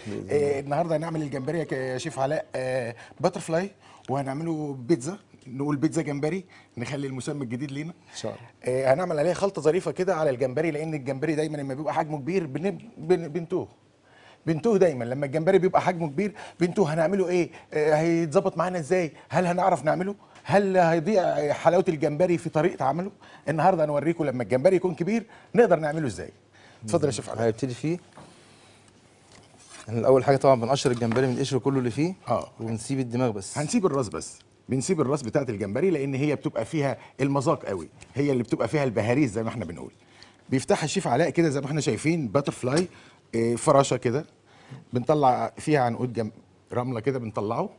آه النهارده هنعمل الجمبري يا شيف علاء آه باتر فلاي وهنعمله بيتزا نقول بيتزا جمبري نخلي المسمى الجديد لينا ان شاء الله آه هنعمل عليها خلطه ظريفه كده على الجمبري لان الجمبري دايما لما بيبقى حجمه كبير بن- بن- بنتوه بنتوه دايما لما الجمبري بيبقى حجمه كبير بنتوه هنعمله ايه آه هيتظبط معانا ازاي هل هنعرف نعمله هل هيضيع حلاوه الجمبري في طريقه عمله النهارده هنوريكم لما الجمبري يكون كبير نقدر نعمله ازاي اتفضل يا شيف علاء هنبتدي فيه احنا اول حاجه طبعا بنقشر الجمبري من القشر كله اللي فيه اه. ونسيب الدماغ بس هنسيب الراس بس بنسيب الراس بتاعت الجمبري لان هي بتبقى فيها المذاق قوي هي اللي بتبقى فيها البهاريز زي ما احنا بنقول بيفتحها الشيف علاء كده زي ما احنا شايفين باتر فلاي اه، فراشه كده بنطلع فيها عنقود جم... رمله كده بنطلعه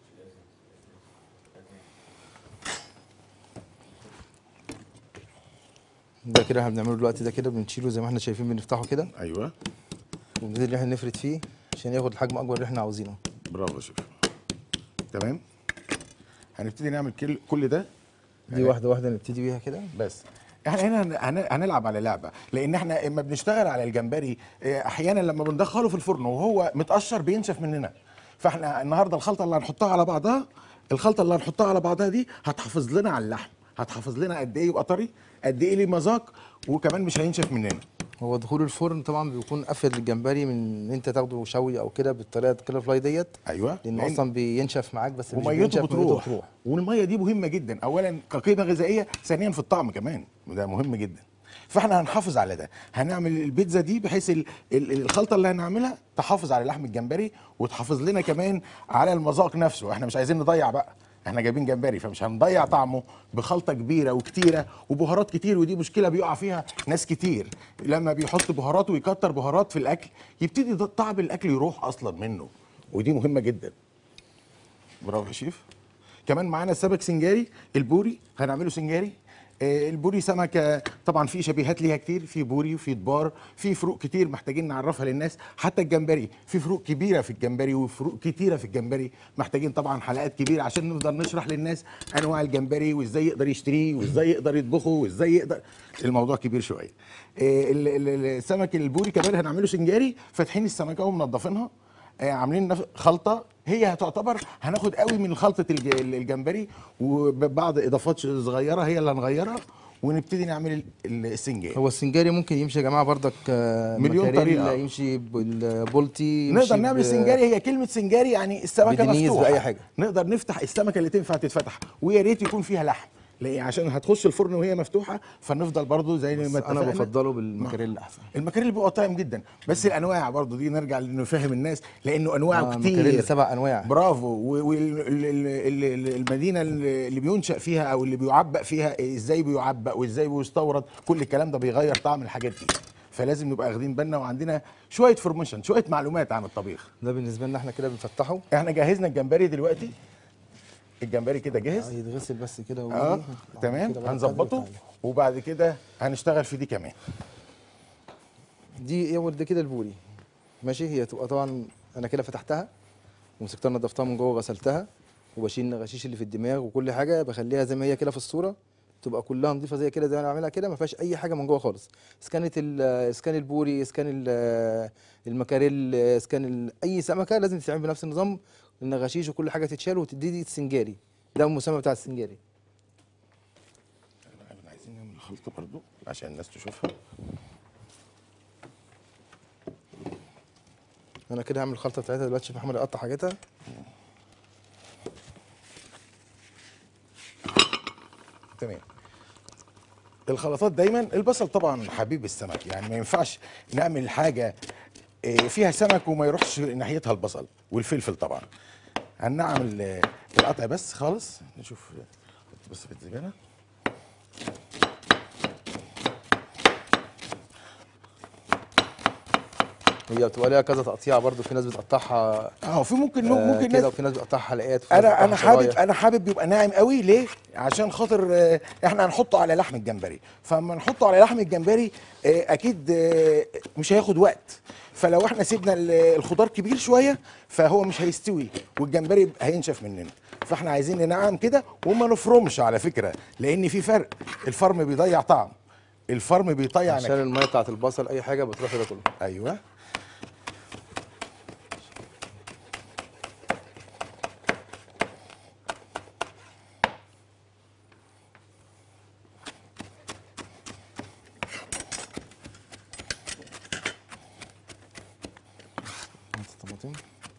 ده كده احنا بنعمله دلوقتي ده كده بنشيله زي ما احنا شايفين بنفتحه كده ايوه ونبتدي ان احنا نفرد فيه عشان ياخد الحجم اكبر اللي احنا عاوزينه برافو يا شيف تمام هنبتدي نعمل كل كل ده دي واحده واحده نبتدي بيها كده بس احنا هنا هن- هن- هنلعب على لعبه لان احنا اما بنشتغل على الجمبري اه، احيانا لما بندخله في الفرن وهو متقشر بينشف مننا فاحنا النهارده الخلطه اللي هنحطها على بعضها الخلطه اللي هنحطها على بعضها دي هتحافظ لنا على اللحم هتحافظ لنا قد ايه يبقى طري قد ايه ليه مذاق وكمان مش هينشف مننا هو دخول الفرن طبعا بيكون افيد للجمبري من ان انت تاخده شوي او كده بالطريقه كده فلاي ديت ايوه لانه لأن اصلا بينشف معاك بس مش وميته بينشف بتروح. بتروح والميه دي مهمه جدا اولا كقيمه غذائيه ثانيا في الطعم كمان وده مهم جدا فاحنا هنحافظ على ده هنعمل البيتزا دي بحيث ال- ال- الخلطه اللي هنعملها تحافظ على لحم الجمبري وتحافظ لنا كمان على المذاق نفسه احنا مش عايزين نضيع بقى احنا جايبين جمبري فمش هنضيع طعمه بخلطه كبيره وكتيره وبهارات كتير ودي مشكله بيقع فيها ناس كتير لما بيحط بهارات ويكتر بهارات في الاكل يبتدي ده طعم الاكل يروح اصلا منه ودي مهمه جدا برافو يا شيف كمان معانا السمك سنجاري البوري هنعمله سنجاري آه، البوري سمكة طبعا في شبيهات ليها كتير في بوري وفي دبار في فروق كتير محتاجين نعرفها للناس حتى الجمبري في فروق كبيرة في الجمبري وفروق كتيرة في الجمبري محتاجين طبعا حلقات كبيرة عشان نقدر نشرح للناس انواع الجمبري وازاي يقدر يشتريه وازاي يقدر يطبخه وازاي يقدر الموضوع كبير شوية آه، ال- ال- ال- السمك البوري كمان هنعمله سنجاري فاتحين السمكة ومنضفينها آه، عاملين نف- خلطه هي هتعتبر هناخد قوي من خلطه الج- الجمبري وبعض اضافات صغيره هي اللي هنغيرها ونبتدي نعمل ال- ال- السنجاري هو السنجاري ممكن يمشي يا جماعه بردك آه، مليون مكاريلا، طريقة. يمشي بالبولتي يمشي نقدر نعمل ب- سنجاري هي كلمه سنجاري يعني السمكه بدنيس مفتوحه بأي حاجة. نقدر نفتح السمكه اللي تنفع تتفتح ويا ريت يكون فيها لحم ليه عشان هتخش الفرن وهي مفتوحه فنفضل برضو زي ما بس انا اتفقنا. بفضله بالمكاريلا احسن المكاريل بيبقى طعم جدا بس الانواع برضو دي نرجع نفهم الناس لانه انواعه آه، كتير مكاريلا سبع انواع برافو والمدينه اللي بينشا فيها او اللي بيعبأ فيها ازاي بيعبأ وازاي بيستورد كل الكلام ده بيغير طعم الحاجات دي فلازم نبقى واخدين بالنا وعندنا شويه فورميشن شويه معلومات عن الطبيخ ده بالنسبه لنا احنا كده بنفتحه احنا جهزنا الجمبري دلوقتي الجمبري كده آه، جاهز يتغسل بس كده ويجي. اه بعد تمام كده بقى هنظبطه تعالى. وبعد كده هنشتغل في دي كمان دي اول ده كده البوري ماشي هي تبقى طبعا انا كده فتحتها ومسكتها نضفتها من جوه غسلتها وبشيل الغشيش اللي في الدماغ وكل حاجه بخليها زي ما هي كده في الصوره تبقى كلها نظيفه زي كده زي ما انا عاملها كده ما فيهاش اي حاجه من جوه خالص اسكانه ال- اسكان البوري اسكان ال- المكاريل اسكان ال- اي سمكه لازم تتعمل بنفس النظام ان غشيش وكل حاجه تتشال وتدي السنجاري ده المسمى بتاع السنجاري احنا عايزين نعمل الخلطه برضو عشان الناس تشوفها انا كده هعمل الخلطه بتاعتها دلوقتي شوف محمد يقطع حاجتها تمام الخلطات دايما البصل طبعا حبيب السمك يعني ما ينفعش نعمل حاجه آه، فيها سمك وما يروحش ناحيتها البصل والفلفل طبعا هنعمل آه، القطع بس خالص نشوف حط بس في الزباله هي بتبقى ليها كذا تقطيع برضو في ناس بتقطعها اه في ممكن آه، ممكن كده ناس وفي ناس بتقطعها حلقات وفي ناس انا انا بتقطعها حابب شرايح. انا حابب يبقى ناعم قوي ليه عشان خاطر آه، احنا هنحطه على لحم الجمبري فلما نحطه على لحم الجمبري آه، اكيد آه، مش هياخد وقت فلو احنا سيبنا ال- الخضار كبير شويه فهو مش هيستوي والجمبري هينشف مننا فاحنا عايزين ننعم كده وما نفرمش على فكره لان في فرق الفرم بيضيع طعم الفرم بيضيع عشان نكهه الميه بتاعت البصل اي حاجه بتروح كده كله ايوه الطماطم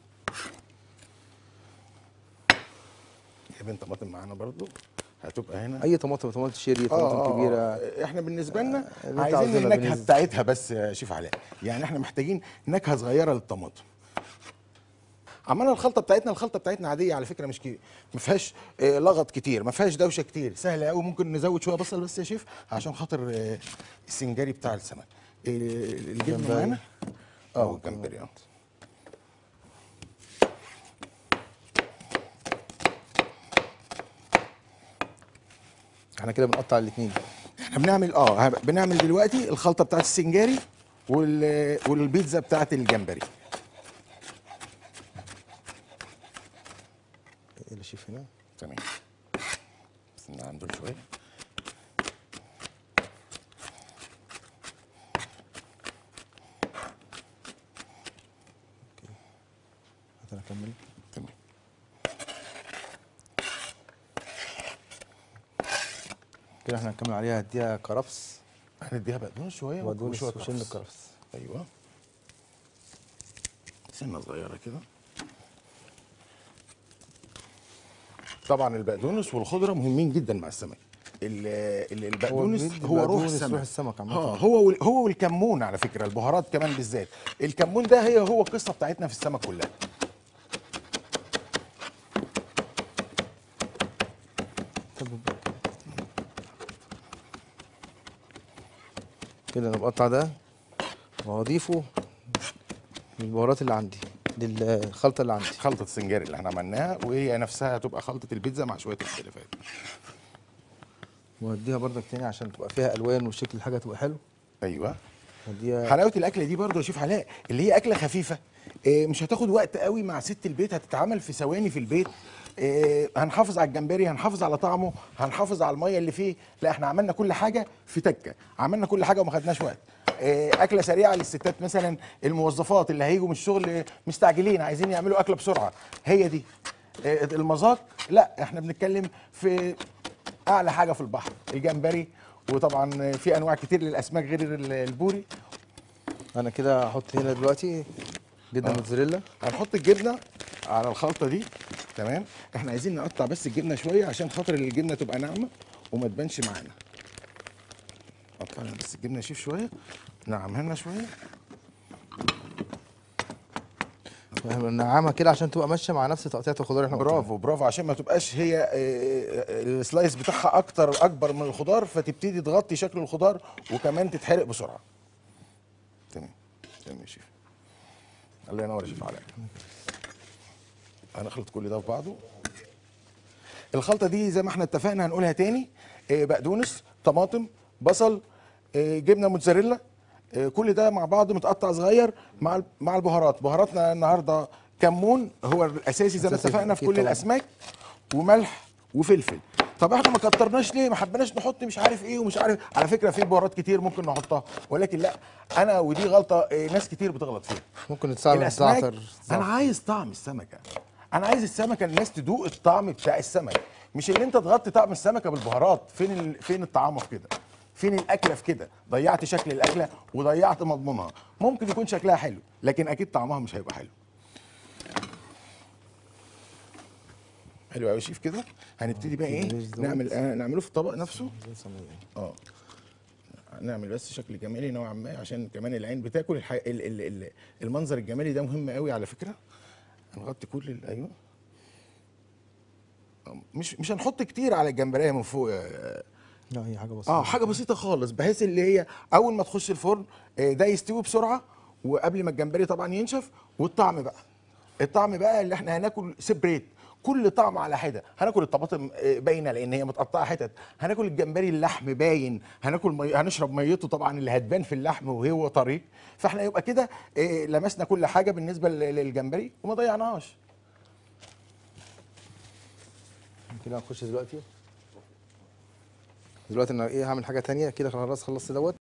جايبين طماطم معانا برضو هتبقى هنا اي طماطم طماطم شيري آه، طماطم آه، كبيره آه. احنا بالنسبه لنا اللي انت عايزين عاوزينها النكهه بالنسبة- بتاعتها بس يا شيف علاء يعني احنا محتاجين نكهه صغيره للطماطم عملنا الخلطه بتاعتنا الخلطه بتاعتنا عاديه على فكره مش كي... ما فيهاش آه، لغط كتير ما فيهاش دوشه كتير سهله قوي ممكن نزود شويه بصل بس يا شيف عشان خاطر آه، السنجاري بتاع السمك آه، الجبنه جمبري. معانا اه والجمبري اه احنا كده بنقطع الاثنين احنا بنعمل اه هب- بنعمل دلوقتي الخلطه بتاعت السنجاري وال... والبيتزا بتاعت الجمبري ايه اللي شيف هنا تمام بس نعدل شويه هات انا اكمل تمام كده احنا هنكمل عليها هديها كرفس هنديها بقدونس شويه وبقدونس وشويه وشن كرفس. الكرفس ايوه سنه صغيره كده طبعا البقدونس والخضره مهمين جدا مع السمك ال- ال- البقدونس بيدي هو روح البقدونس السمك روح السمك عامة. اه هو وال- هو والكمون على فكره البهارات كمان بالذات الكمون ده هي هو القصه بتاعتنا في السمك كلها طب كده انا بقطع ده وهضيفه للبهارات اللي عندي للخلطه اللي عندي خلطه السنجاري اللي احنا عملناها وهي نفسها هتبقى خلطه البيتزا مع شويه اختلافات وهديها برضك تاني عشان تبقى فيها الوان وشكل الحاجه تبقى حلو ايوه هديها حلاوه الاكله دي برضه يا شيف علاء اللي هي اكله خفيفه إيه، مش هتاخد وقت قوي مع ست البيت هتتعمل في ثواني في البيت إيه، هنحافظ على الجمبري هنحافظ على طعمه هنحافظ على الميه اللي فيه لا احنا عملنا كل حاجه في تكه عملنا كل حاجه وما خدناش وقت إيه، اكله سريعه للستات مثلا الموظفات اللي هيجوا من الشغل مستعجلين عايزين يعملوا اكله بسرعه هي دي إيه، المذاق لا احنا بنتكلم في اعلى حاجه في البحر الجمبري وطبعا في انواع كتير للاسماك غير ال- البوري انا كده هحط هنا دلوقتي جبنه آه. موتزاريلا هنحط الجبنه على الخلطه دي تمام احنا عايزين نقطع بس الجبنه شويه عشان خاطر الجبنه تبقى ناعمه وما تبانش معانا قطع لنا بس الجبنه شيف شويه نعمها لنا شويه نعمها كده عشان تبقى ماشيه مع نفس تقطيعه الخضار اللي احنا قطعناها. برافو برافو عشان ما تبقاش هي آه، آه، السلايس بتاعها اكتر اكبر من الخضار فتبتدي تغطي شكل الخضار وكمان تتحرق بسرعه تمام تمام يا شيف الله ينور يا شيف علاء هنخلط كل ده في بعضه الخلطه دي زي ما احنا اتفقنا هنقولها تاني آه، بقدونس طماطم بصل آه، جبنه موتزاريلا آه، كل ده مع بعض متقطع صغير مع ال- مع البهارات بهاراتنا النهارده كمون هو الاساسي زي ما أساسي اتفقنا في أكيد كل طبعاً. الاسماك وملح وفلفل طب احنا ما كترناش ليه ما حبيناش نحط مش عارف ايه ومش عارف على فكره في بهارات كتير ممكن نحطها ولكن لا انا ودي غلطه آه، ناس كتير بتغلط فيها ممكن نستعمل الاسماك زعتر انا زعتر. عايز طعم السمكه انا عايز السمكه الناس تدوق الطعم بتاع السمك مش اللي انت تغطي طعم السمكه بالبهارات فين ال... فين الطعام في كده فين الاكله في كده ضيعت شكل الاكله وضيعت مضمونها ممكن يكون شكلها حلو لكن اكيد طعمها مش هيبقى حلو حلو قوي شيف كده هنبتدي بقى ايه ماشي دوت. نعمل آه نعمله في الطبق نفسه زي صينية. اه نعمل بس شكل جمالي نوعا ما عشان كمان العين بتاكل الحي... ال... ال... ال... المنظر الجمالي ده مهم قوي على فكره هنغطي كل ال... ايوه آه، مش مش هنحط كتير على الجمبريه من فوق آه، لا هي حاجه بسيطه اه حاجه بسيطه خالص بحيث اللي هي اول ما تخش الفرن آه، ده يستوي بسرعه وقبل ما الجمبري طبعا ينشف والطعم بقى الطعم بقى اللي احنا هناكل سيبريت كل طعم على حده هناكل الطماطم آه، باينه لان هي متقطعه حتت هناكل الجمبري اللحم باين هناكل مي... هنشرب ميته طبعا اللي هتبان في اللحم وهو طري فاحنا يبقى كده آه، لمسنا كل حاجه بالنسبه لل- للجمبري وما ضيعناهاش كده هنخش دلوقتي دلوقتي انا ايه هعمل حاجه تانية كده خلاص خلصت دوت